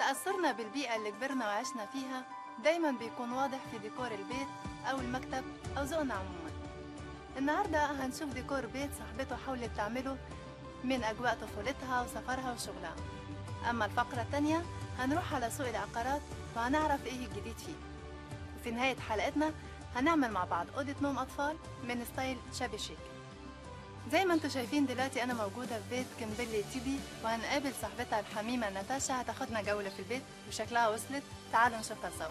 تأثرنا بالبيئة اللي كبرنا وعشنا فيها دايما بيكون واضح في ديكور البيت أو المكتب أو ذوقنا عموما النهاردة هنشوف ديكور بيت صاحبته حاولت تعمله من أجواء طفولتها وسفرها وشغلها أما الفقرة التانية هنروح على سوق العقارات وهنعرف إيه الجديد فيه وفي نهاية حلقتنا هنعمل مع بعض أوضة نوم أطفال من ستايل شابي شيك زي ما انتم شايفين دلوقتي أنا موجودة في بيت كمبلي تيبي وهنقابل صاحبتها الحميمة ناتاشا هتاخدنا جولة في البيت وشكلها وصلت تعالوا نشوفها سوا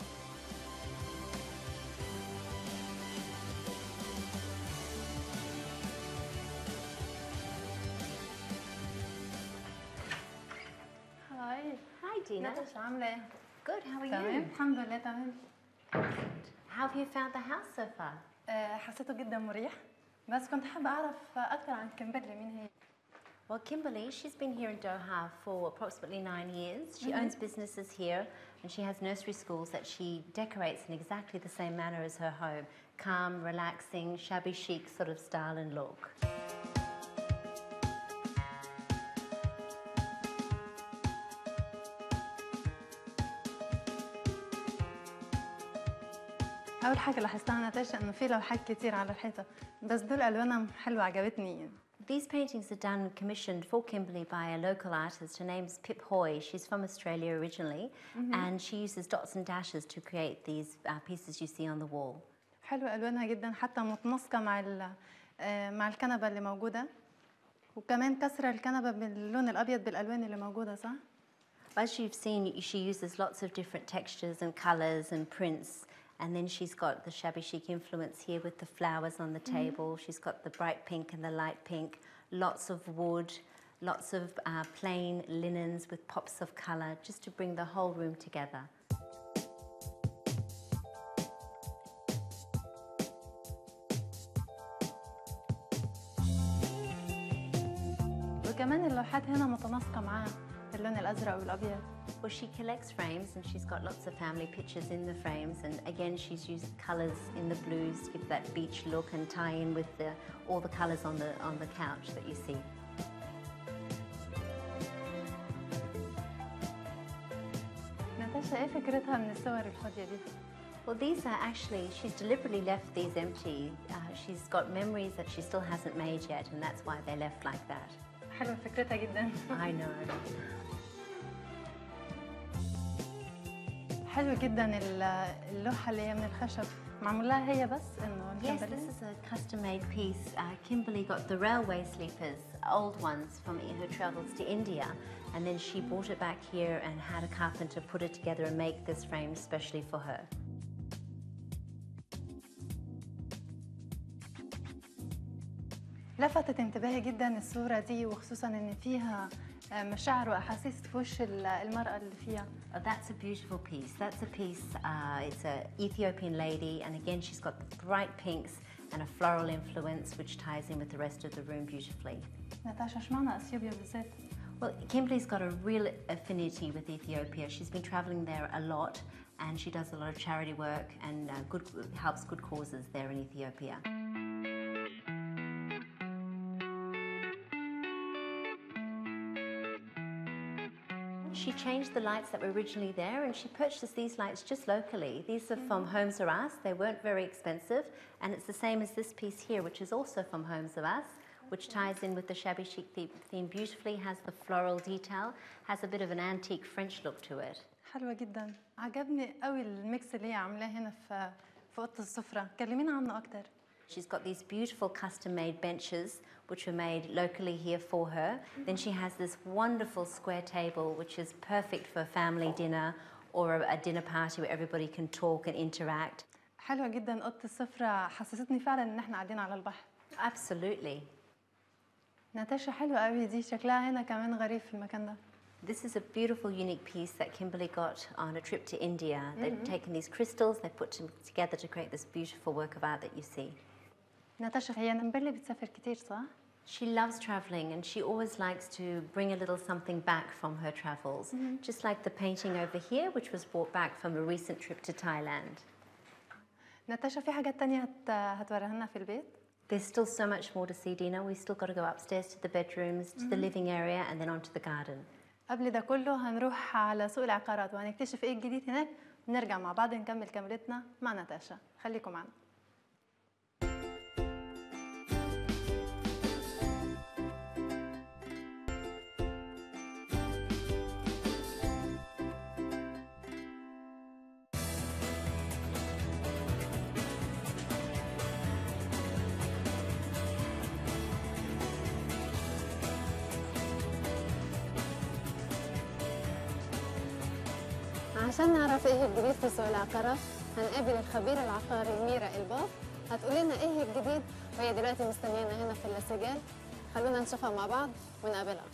هاي Hi, Dina. ناتاشا عاملة إيه؟ Good. How are تمام you? الحمد لله تمام How have you found the house so far? آه، حسيته جدا مريح بس كنت حابة أعرف أكتر عن كمبرلي مين هي Well, Kimberly, she's been here in Doha for approximately nine years. She owns businesses here and she has nursery schools that she decorates in exactly the same manner as her home calm, relaxing, shabby chic sort of style and look. أول حاجة لاحظتها ناتاشا إنه في لوحات كتير على الحيطة بس دول ألوانهم حلوة عجبتني يعني. These paintings are done commissioned for Kimberly by a local artist. Her name's Pip Hoy. She's from Australia originally, and she uses dots and dashes to create these uh, pieces you see on the wall. حلوة ألوانها جدا حتى متناسقة مع ال- آه، مع الكنبة اللي موجودة وكمان كسر الكنبة باللون الأبيض بالألوان اللي موجودة صح؟ As you've seen, she uses lots of different textures and colours and prints. And then she's got the shabby chic influence here with the flowers on the table. She's got the bright pink and the light pink, lots of wood, lots of uh, plain linens with pops of colour, just to bring the whole room together. وكمان اللوحات هنا متناسقة مع اللون الأزرق والأبيض Well, she collects frames and she's got lots of family pictures in the frames. And again, she's used colours in the blues to give that beach look and tie in with the, all the colours on the, on the couch that you see. ناتاشا إيه فكرتها من الصور الفاضية دي؟ Well, these are actually, she's deliberately left these empty. Uh, she's got memories that she still hasn't made yet, and that's why they're left like that. حلوة فكرتها جدا I know. حلو جدا ال- اللوحة اللي هي من الخشب معمول لها هي بس إنه Yes, الكمبرلي؟ this is a custom made piece. Uh, Kimberly got the railway sleepers, old ones from her travels to India, and then she brought it back here and had a carpenter put it together and make this frame especially for her. لفتت انتباهي جدا الصورة دي وخصوصا إن فيها آه، مشاعر وأحاسيس في وش ال- المرأة اللي فيها Oh, that's a beautiful piece. That's a piece, uh, it's an Ethiopian lady, and again, she's got bright pinks and a floral influence, which ties in with the rest of the room beautifully. ناتاشا اشمعنى أثيوبيا بالذات؟ Well, Kimberly's got a real affinity with Ethiopia. She's been traveling there a lot, and she does a lot of charity work and uh, good, helps good causes there in Ethiopia. She changed the lights that were originally there and she purchased these lights just locally. These are from Homes of Us. They weren't very expensive and it's the same as this piece here, which is also from Homes of Us, which ties in with the shabby chic the- theme beautifully, has the floral detail, has a bit of an antique French look to it. حلوة جدا عجبني قوي الميكس اللي هي عاملاه هنا في في أوضة السفرة كلمينا عنه أكتر She's got these beautiful custom made benches which were made locally here for her. Then she has this wonderful square table which is perfect for a family dinner or a, a dinner party where everybody can talk and interact. حلوة جدا أوضة السفرة حسستني فعلا إن إحنا قاعدين على البحر Absolutely. ناتاشا حلوة قوي دي شكلها هنا كمان غريب في المكان ده This is a beautiful, unique piece that Kimberly got on a trip to India. They've taken these crystals, they put them together to create this beautiful work of art that you see. ناتاشا هي نمبرلي بتسافر كتير صح؟ She loves traveling and she always likes to bring a little something back from her travels. Just like the painting over here, which was brought back from a recent trip to Thailand. ناتاشا في حاجات تانية هت... هتوريها لنا في البيت؟ There's still so much more to see, Dina. We've still got to go upstairs to the bedrooms, to the living area, and then onto the garden. قبل ده كله هنروح على سوق العقارات وهنكتشف ايه الجديد هناك ونرجع مع بعض نكمل كاميرتنا مع ناتاشا خليكم معنا عشان نعرف ايه الجديد في سوق العقارات هنقابل الخبير العقاري ميرا الباف هتقول لنا ايه الجديد وهي دلوقتي مستنيانا هنا في اللاسجال خلونا نشوفها مع بعض ونقابلها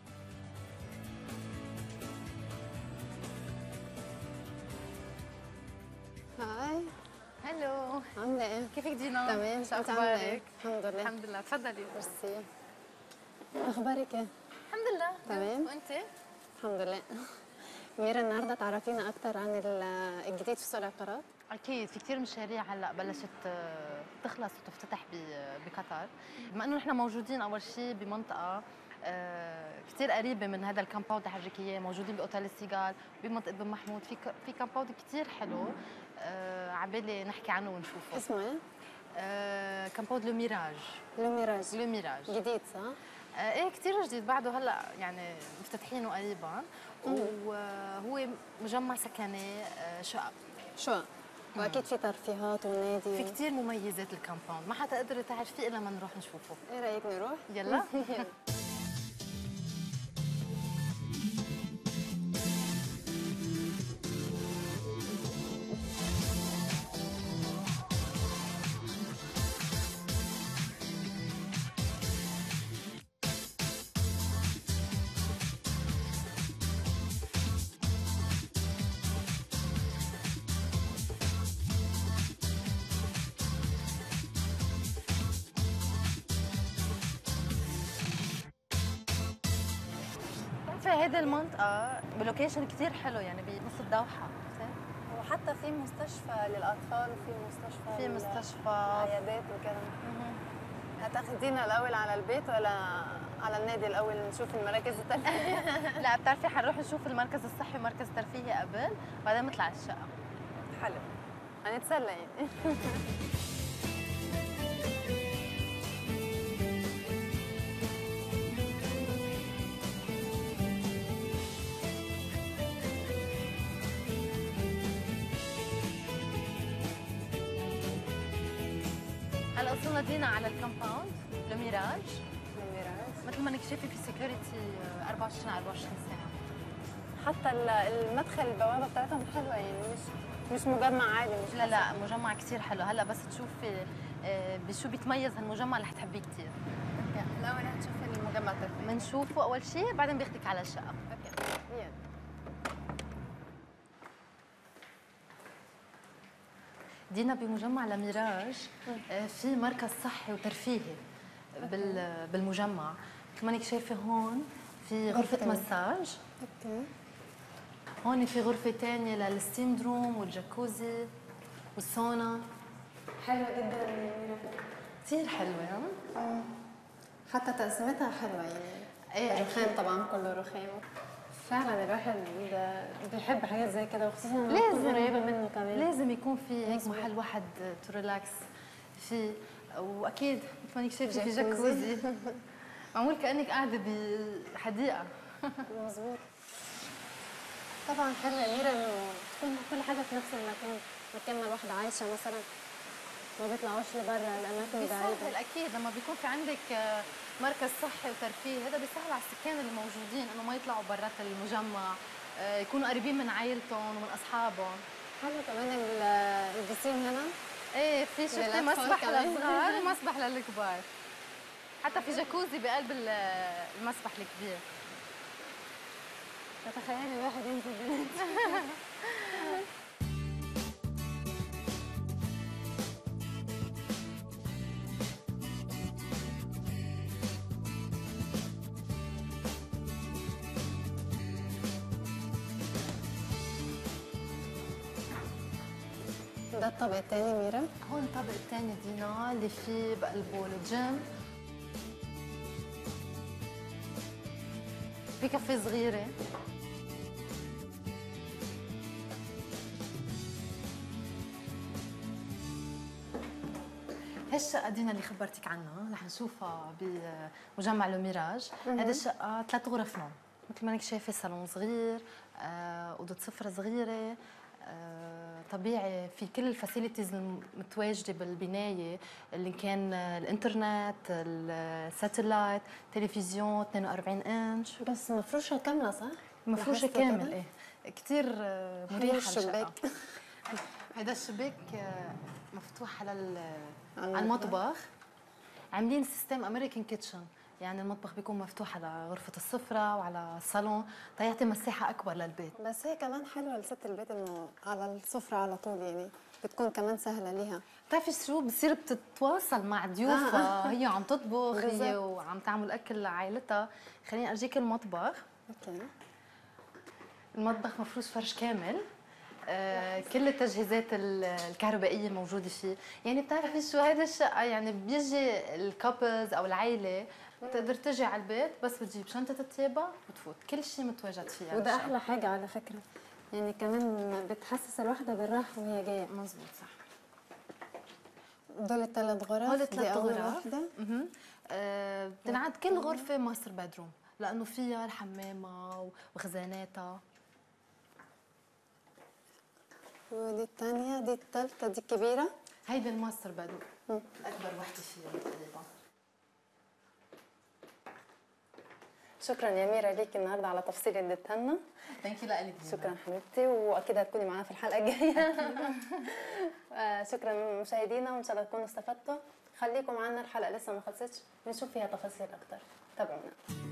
هاي هلو عاملة ايه؟ كيفك دينا؟ تمام شو انت عاملة ايه؟ اخبارك؟ الحمد لله الحمد لله تفضلي ميرسي اخبارك ايه؟ الحمد لله تمام. وانت؟ الحمد لله ميرا النهارده تعرفينا اكتر عن ال- الجديد في سوق العقارات اكيد في كثير مشاريع هلا بلشت آه، تخلص وتفتتح ب- بقطر بما انه نحن موجودين اول شيء بمنطقه كثير قريبه من هذا الكامباوند اللي حكيك اياه موجودين باوتيل السيجال بمنطقه بن محمود في ك- في كامباوند كثير حلو آه، عبالي نحكي عنه ونشوفه اسمه ايه؟ آه، كامباوند لو ميراج لو ميراج لو ميراج جديد صح؟ آه، ايه كثير جديد بعده هلا يعني مفتتحينه قريبا وهو مجمع سكني آه، شقق شو؟ واكيد في ترفيهات ونادي في كثير مميزات الكامباوند ما حتقدري تعرفي الا ما نروح نشوفه ايه رايك نروح؟ يلا في هذه المنطقة بلوكيشن كثير حلو يعني بنص الدوحة وحتى في مستشفى للاطفال وفي مستشفى في لل- مستشفى عيادات وكده هتاخدينا الاول على البيت ولا على النادي الاول نشوف المراكز الترفيهيه لا بتعرفي حنروح نشوف المركز الصحي ومركز الترفيهي قبل بعدين نطلع الشقة حلو هنتسلى يعني هلا وصلنا دينا على الكامباوند الميراج الميراج مثل ما انك شايفه في سكيورتي 24 على 24 ساعة حتى ال- المدخل البوابه بتاعتهم حلوه يعني مش مش مجمع عادي مش لا لا مجمع كثير حلو هلا بس تشوفي آه، بشو بيتميز هالمجمع اللي حتحبيه كثير الاول هنشوف المجمع الترفيهي بنشوفه اول شيء بعدين بياخدك على الشقة اوكي يلا. دينا بمجمع لميراج آه، في مركز صحي وترفيهي بال- بالمجمع مثل ما انك شايفه هون في غرفة غرفة مساج اوكي هون في غرفة تانية للستيم روم والجاكوزي والسونا حلوه جدا الميراج كثير حلوة ها؟ حتى تقسيمتها حلوه يعني ايه الرخام طبعا كله رخام فعلا الواحد بيحب حاجات زي كده وخصوصا لما تكون لازم. قريبه منه كمان لازم يكون في هيك مظبوط. محل واحد تريلاكس فيه واكيد مثل ما انك شايفه في جاكوزي. جاكوزي معمول كانك قاعده بحديقه مظبوط طبعا حلو يا ميرا انه تكون كل حاجه في نفس المكان مكان ما الواحد عايشه مثلا ما بيطلعوش لبرا الاماكن بيسهل بعيده اكيد لما بيكون في عندك آه، مركز صحي وترفيه هذا بيسهل على السكان اللي موجودين انه ما يطلعوا برات المجمع آه، يكونوا قريبين من عائلتهم ومن اصحابهم حلو كمان ال- البسين هنا ايه في شفتي للأطفال مسبح كمان. للصغار ومسبح للكبار حتى في جاكوزي بقلب ال- المسبح الكبير تتخيلي الواحد ينزل دلوقتي ده الطابق التاني ميرا هون الطابق الثاني دينا اللي فيه بقلبه الجيم في كافيه صغيره هالشقة دينا اللي خبرتك عنها رح نشوفها بمجمع لوميراج هذه الشقة ثلاث غرف نوم مثل ما انك شايفة صالون صغير آه، أوضة سفرة صغيرة آه، طبيعي في كل الفاسيلتيز المتواجدة بالبناية اللي كان الانترنت الساتلايت تلفزيون 42 انش بس مفروشة كاملة صح؟ مفروشة لاحظت كامل كده؟ ايه كثير مريحة الشباك. الشقة هذا الشباك آه، مفتوح على ال- على على المطبخ عاملين سيستم امريكان كيتشن يعني المطبخ بيكون مفتوح على غرفة السفرة وعلى الصالون تيعطي مساحة أكبر للبيت بس هي كمان حلوة لست البيت انه على السفرة على طول يعني بتكون كمان سهلة ليها بتعرفي شو بتصير بتتواصل مع ضيوفها هي عم تطبخ هي بالظبط. وعم تعمل أكل لعائلتها خليني أرجيك المطبخ اوكي المطبخ مفروش فرش كامل آه كل التجهيزات ال- الكهربائيه موجوده فيه يعني بتعرفي شو هيدا الشقه يعني بيجي الكابلز او العائله بتقدر تجي على البيت بس بتجيب شنطه ثيابها وتفوت كل شيء متواجد فيها وده بالشقة. احلى حاجة على فكرة يعني كمان بتحسس الواحدة بالراحة وهي جاية مزبوط صح دول الثلاث غرف هول دي ثلاث أول غرف واحدة مهم. آه بتنعد كل غرفه ماستر بدروم لانه فيها الحمامه وخزاناتها ودي الثانية دي الثالثة دي الكبيرة هيدي الماستر بدروم مم. الاكبر وحده فيها تقريبا شكرا يا ميرا ليكي النهارده على تفصيل اللي اديتها لنا ثانك يو لك شكرا حبيبتي واكيد هتكوني معانا في الحلقه الجايه آه، شكرا مشاهدينا وان شاء الله تكونوا استفدتوا خليكم معانا الحلقه لسه ما خلصتش بنشوف فيها تفاصيل اكتر تابعونا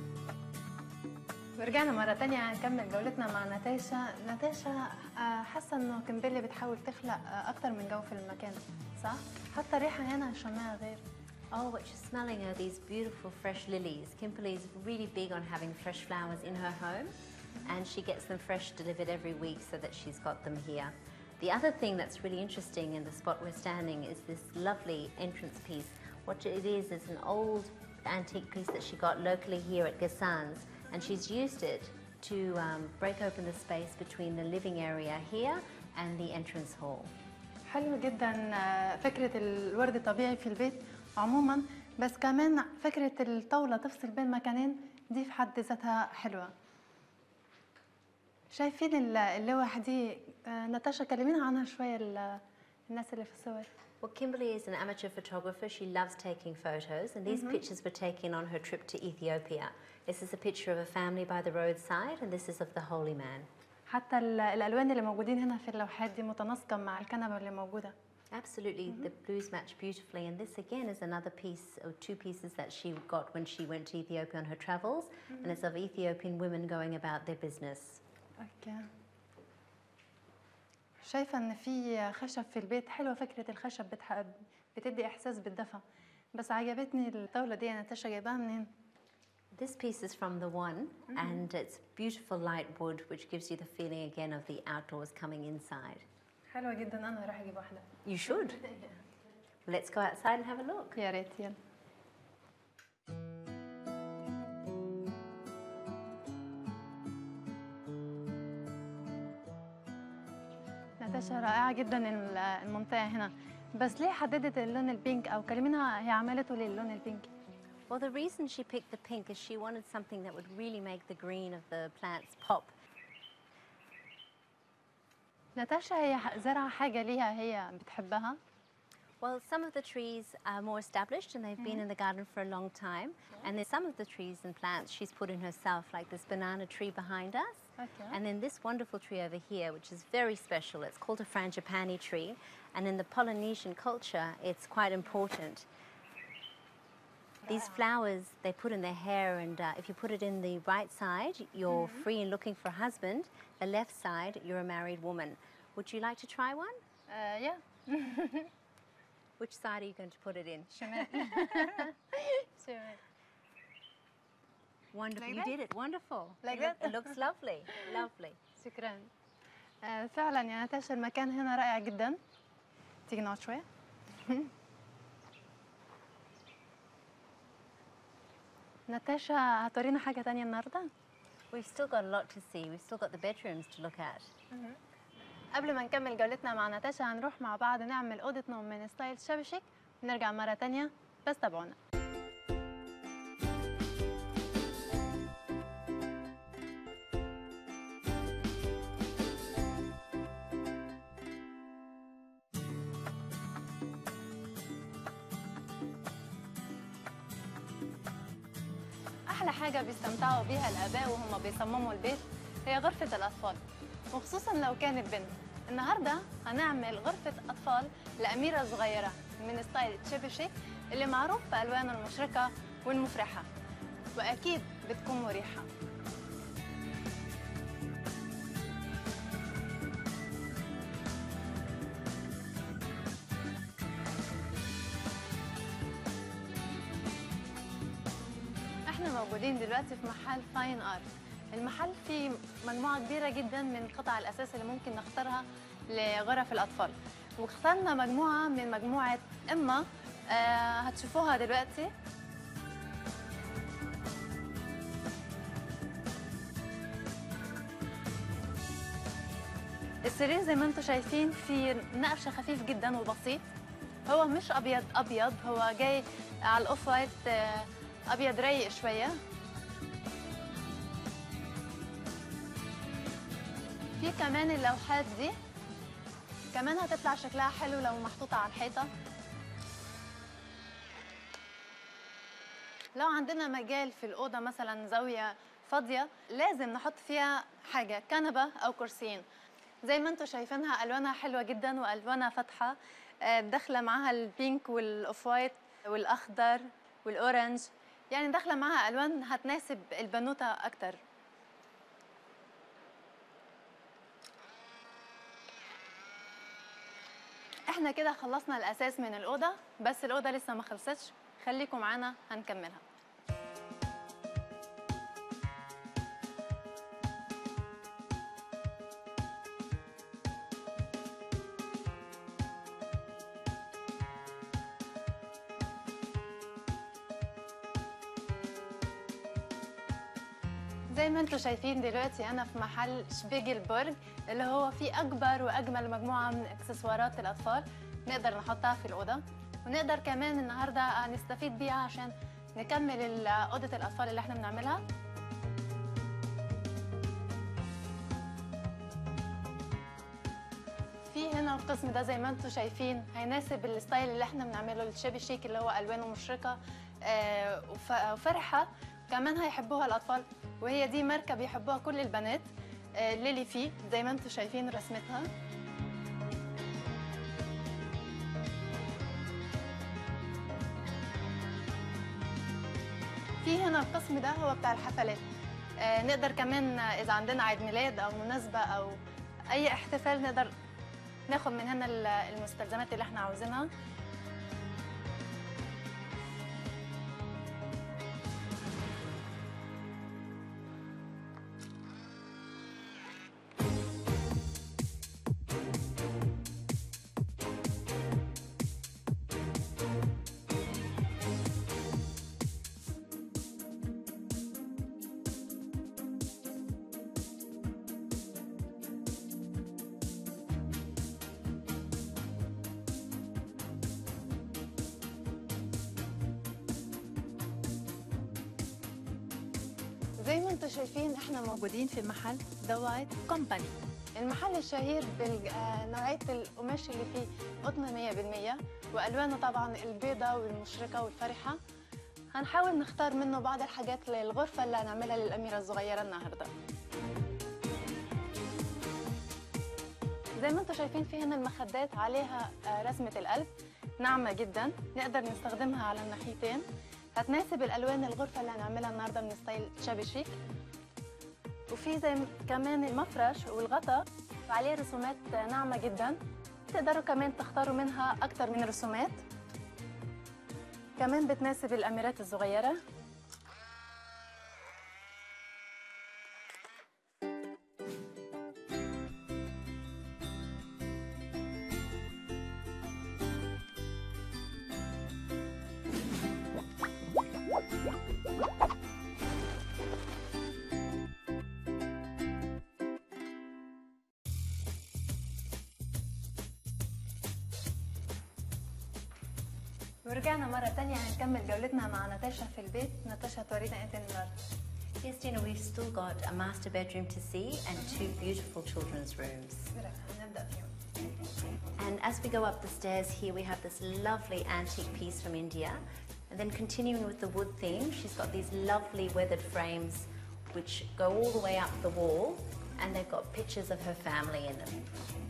ورجعنا مرة تانية نكمل جولتنا مع ناتاشا ناتاشا آه، حاسة انه كمبيلي بتحاول تخلق آه، أكتر من جو في المكان صح؟ حتى الريحة هنا شمها غير Oh, what you're smelling are these beautiful fresh lilies. Kimberly is really big on having fresh flowers in her home, and she gets them fresh delivered every week so that she's got them here. The other thing that's really interesting in the spot we're standing is this lovely entrance piece. What it is is an old antique piece that she got locally here at Gassan's, and she's used it to um, break open the space between the living area here and the entrance hall. حلو جدا آه، فكرة الورد الطبيعي في البيت عموما بس كمان فكرة الطاولة تفصل بين مكانين دي في حد ذاتها حلوة شايفين ال- اللوح دي آه، ناتاشا كلمينا عنها شوية ال- الناس اللي في الصور Well, Kimberly is an amateur photographer. She loves taking photos, and these pictures were taken on her trip to Ethiopia. This is a picture of a family by the roadside, and this is of the holy man. حتى ال- الألوان اللي موجودين هنا في اللوحات دي متناسقة مع الكنبة اللي موجودة Absolutely, the blues match beautifully, and this again is another piece or two pieces that she got when she went to Ethiopia on her travels, and it's of Ethiopian women going about their business. اوكي شايفة ان في خشب في البيت حلوة فكرة الخشب بتح... بتدي احساس بالدفى بس عجبتني الطاولة دي ناتاشا جايباها منين؟ This piece is from the one, and it's beautiful light wood, which gives you the feeling again of the outdoors coming inside. حلوة جدا انا راح اجيب واحدة You should. Let's go outside and have a look. يا ريت يلا ناتاشا رائعة جدا ال- المنطقة هنا بس ليه حددت اللون البينك او كلمينا هي عملته ليه اللون البينك Well, the reason she picked the pink is she wanted something that would really make the green of the plants pop. ناتاشا هي ح- زرعة حاجة ليها هي بتحبها Well, some of the trees are more established and they've been in the garden for a long time. And then some of the trees and plants she's put in herself, like this banana tree behind us. Okay. And then this wonderful tree over here, which is very special. It's called a frangipani tree. And in the Polynesian culture, it's quite important. These flowers they put in their hair, and uh, if you put it in the right side, you're free and looking for a husband. The left side, you're a married woman. Would you like to try one? آه يا Which side are you going to put it in? شمال شمال Wonderful. Like you that? did it. Wonderful. Like it, look- that? it looks lovely. lovely. شكرا آه، فعلا يا ناتاشا المكان هنا رائع جدا تيجي نقعد شويه ناتاشا هتورينا حاجه تانية النهارده We've still got a lot to see. We've still got the bedrooms to look at. قبل ما نكمل جولتنا مع ناتاشا هنروح مع بعض نعمل أوضة نوم من ستايل شبشك ونرجع مرة تانية بس تابعونا أحلى حاجة بيستمتعوا بيها الآباء وهم بيصمموا البيت هي غرفة الأطفال وخصوصا لو كانت بنت النهاردة هنعمل غرفة أطفال لأميرة صغيرة من ستايل تشيبي شيك اللي معروف بألوانه المشرقة والمفرحة وأكيد بتكون مريحة احنا موجودين دلوقتي في محل فاين ارت المحل فيه مجموعة كبيرة جدا من قطع الأساس اللي ممكن نختارها لغرف الأطفال واخترنا مجموعة من مجموعة إما آه هتشوفوها دلوقتي السرير زي ما انتم شايفين فيه نقش خفيف جدا وبسيط هو مش ابيض ابيض هو جاي على الاوف وايت آه، ابيض رايق شويه في كمان اللوحات دي كمان هتطلع شكلها حلو لو محطوطة على الحيطة لو عندنا مجال في الأوضة مثلا زاوية فاضية لازم نحط فيها حاجة كنبة أو كرسيين زي ما انتم شايفينها ألوانها حلوة جدا وألوانها فاتحة آه، داخلة معاها البينك والأوف وايت والأخضر والأورنج يعني داخلة معاها ألوان هتناسب البنوتة أكتر احنا كده خلصنا الاساس من الاوضه بس الاوضه لسه ما خلصتش خليكم معانا هنكملها زي ما انتم شايفين دلوقتي انا في محل شبيجلبرج اللي هو فيه اكبر واجمل مجموعه من اكسسوارات الاطفال نقدر نحطها في الاوضه ونقدر كمان النهارده نستفيد بيها عشان نكمل ال- اوضه الاطفال اللي احنا بنعملها في هنا القسم ده زي ما انتم شايفين هيناسب الستايل اللي احنا بنعمله الشيبي شيك اللي هو الوانه مشرقه آه، وف- وفرحه كمان هيحبوها الاطفال وهي دي ماركه بيحبوها كل البنات آه، ليلي في زي ما انتم شايفين رسمتها في هنا القسم ده هو بتاع الحفلات آه، نقدر كمان آه، اذا عندنا عيد ميلاد او مناسبه او اي احتفال نقدر ناخد من هنا ال- المستلزمات اللي احنا عاوزينها زي ما انتم شايفين احنا موجودين في محل ذا وايت كومباني المحل الشهير بنوعية القماش اللي فيه قطن 100% والوانه طبعا البيضة والمشرقة والفرحة هنحاول نختار منه بعض الحاجات للغرفة اللي هنعملها للأميرة الصغيرة النهاردة زي ما انتم شايفين في هنا المخدات عليها آه، رسمة القلب ناعمة جدا نقدر نستخدمها على الناحيتين هتناسب الالوان الغرفه اللي هنعملها النهارده من ستايل شابي شيك وفي زي م- كمان المفرش والغطا وعليه رسومات ناعمه جدا تقدروا كمان تختاروا منها اكتر من رسومات كمان بتناسب الاميرات الصغيره ورجعنا مرة تانية هنكمل جولتنا مع ناتاشا في البيت ناتاشا تورينا انت النهارده Yes, Dina, we've still got a master bedroom to see and two beautiful children's rooms. هنبدأ فيهم And as we go up the stairs here, we have this lovely antique piece from India. And then continuing with the wood theme, she's got these lovely weathered frames which go all the way up the wall and they've got pictures of her family in them.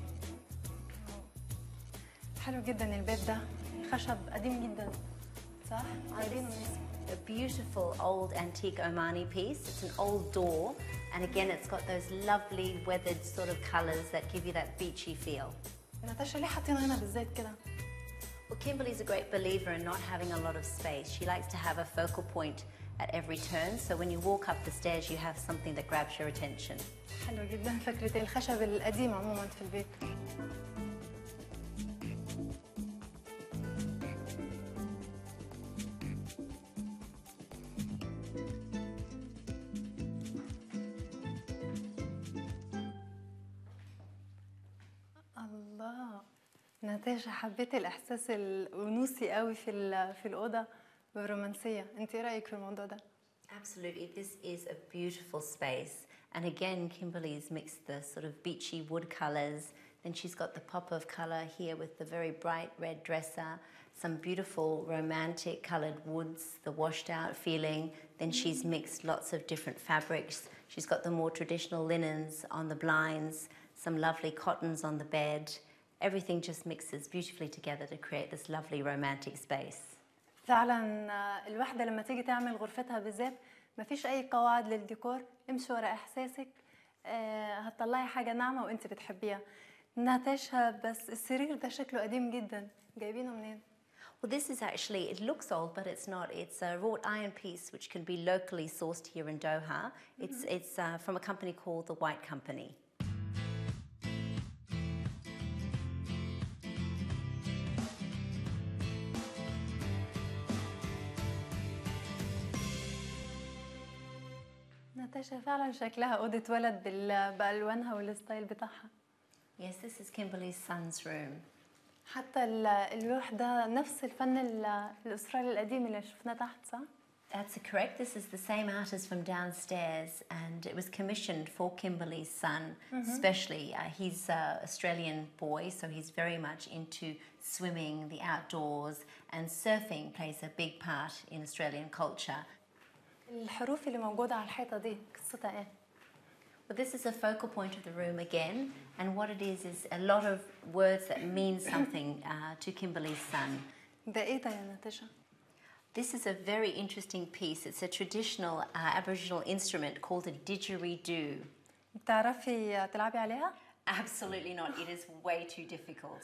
حلو جدا البيت ده خشب قديم جدا صح؟ عايزينه مناسب A beautiful old antique Omani piece. It's an old door, and again, it's got those lovely weathered sort of colors that give you that beachy feel. ناتاشا ليه حاطينه هنا بالذات كده؟ Well, Kimberly's a great believer in not having a lot of space. She likes to have a focal point at every turn, so when you walk up the stairs, you have something that grabs your attention. حلو جدا فكرة الخشب القديم عموما في البيت الله ناتاشا حبيت الإحساس الأنوثي قوي في ال- في الأوضة بالرومانسية أنت إيه رأيك في الموضوع ده؟ Absolutely, this is a beautiful space. And again, Kimberly's mixed the sort of beachy wood colors. Then she's got the pop of color here with the very bright red dresser, some beautiful romantic colored woods, the washed out feeling. Then she's mixed lots of different fabrics. She's got the more traditional linens on the blinds, some lovely cottons on the bed. Everything just mixes beautifully together to create this lovely romantic space. فعلا آه، الواحدة لما تيجي تعمل غرفتها بالذات مفيش أي قواعد للديكور امشي ورا إحساسك آه، هتطلعي حاجة ناعمة وأنت بتحبيها ناتاشا بس السرير ده شكله قديم جدا جايبينه منين؟ Well, this is actually, it looks old, but it's not. It's a wrought iron piece which can be locally sourced here in Doha. It's, it's uh, from a company called the White Company. ناتاشا فعلا شكلها أوضة ولد بال- بألوانها والستايل بتاعها Yes, this is Kimberly's son's room. حتى ال- اللوح ده نفس الفن ال- الأسترالي القديم اللي شفناه تحت صح؟ That's correct. This is the same artist from downstairs, and it was commissioned for Kimberly's son, especially. Uh, he's an Australian boy, so he's very much into swimming, the outdoors, and surfing plays a big part in Australian culture. الحروف اللي موجودة على الحيطة دي قصتها إيه؟ Well, this is a focal point of the room again, and what it is is a lot of words that mean something uh, to Kimberly's son. ده إيه ده يا ناتاشا؟ This is a very interesting piece. It's a traditional uh, Aboriginal instrument called a didgeridoo. بتعرفي تلعبي عليها؟ Absolutely not. It is way too difficult.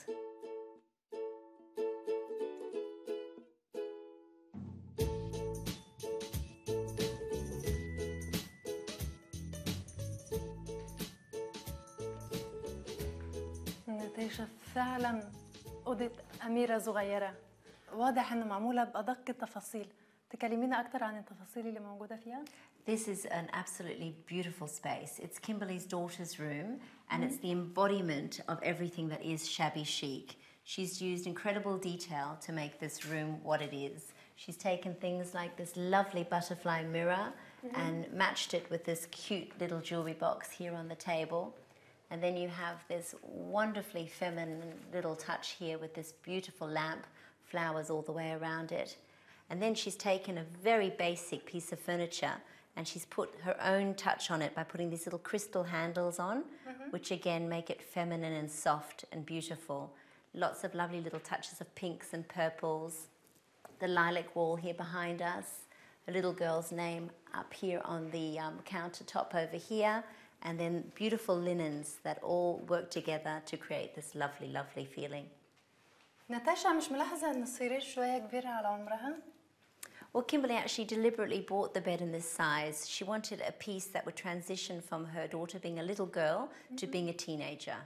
ناتاشا فعلا أوضة أميرة صغيرة واضح إنه معمولة بأدق التفاصيل تكلمينا أكتر عن التفاصيل اللي موجودة فيها؟ This is an absolutely beautiful space. It's Kimberly's daughter's room, and it's the embodiment of everything that is shabby chic. She's used incredible detail to make this room what it is. She's taken things like this lovely butterfly mirror and matched it with this cute little jewelry box here on the table. And then you have this wonderfully feminine little touch here with this beautiful lamp, flowers all the way around it. And then she's taken a very basic piece of furniture and she's put her own touch on it by putting these little crystal handles on, which again make it feminine and soft and beautiful. Lots of lovely little touches of pinks and purples. The lilac wall here behind us, a little girl's name up here on the um, countertop over here, and then beautiful linens that all work together to create this lovely, lovely feeling. ناتاشا مش ملاحظة إن السرير شوية كبيرة على عمرها؟ Well, Kimberly actually deliberately bought the bed in this size. She wanted a piece that would transition from her daughter being a little girl to being a teenager.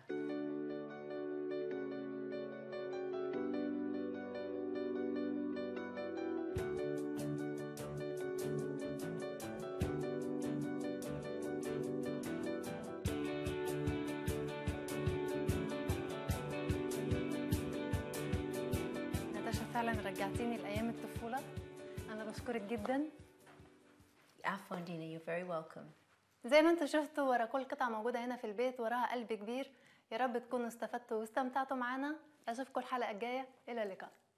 ناتاشا فعلا رجعتيني لايام الطفوله انا بشكرك جدا عفوا دينا you're very welcome زي ما انتم شفتوا ورا كل قطعه موجوده هنا في البيت وراها قلب كبير يا رب تكونوا استفدتوا واستمتعتوا معنا اشوفكم الحلقه الجايه الى اللقاء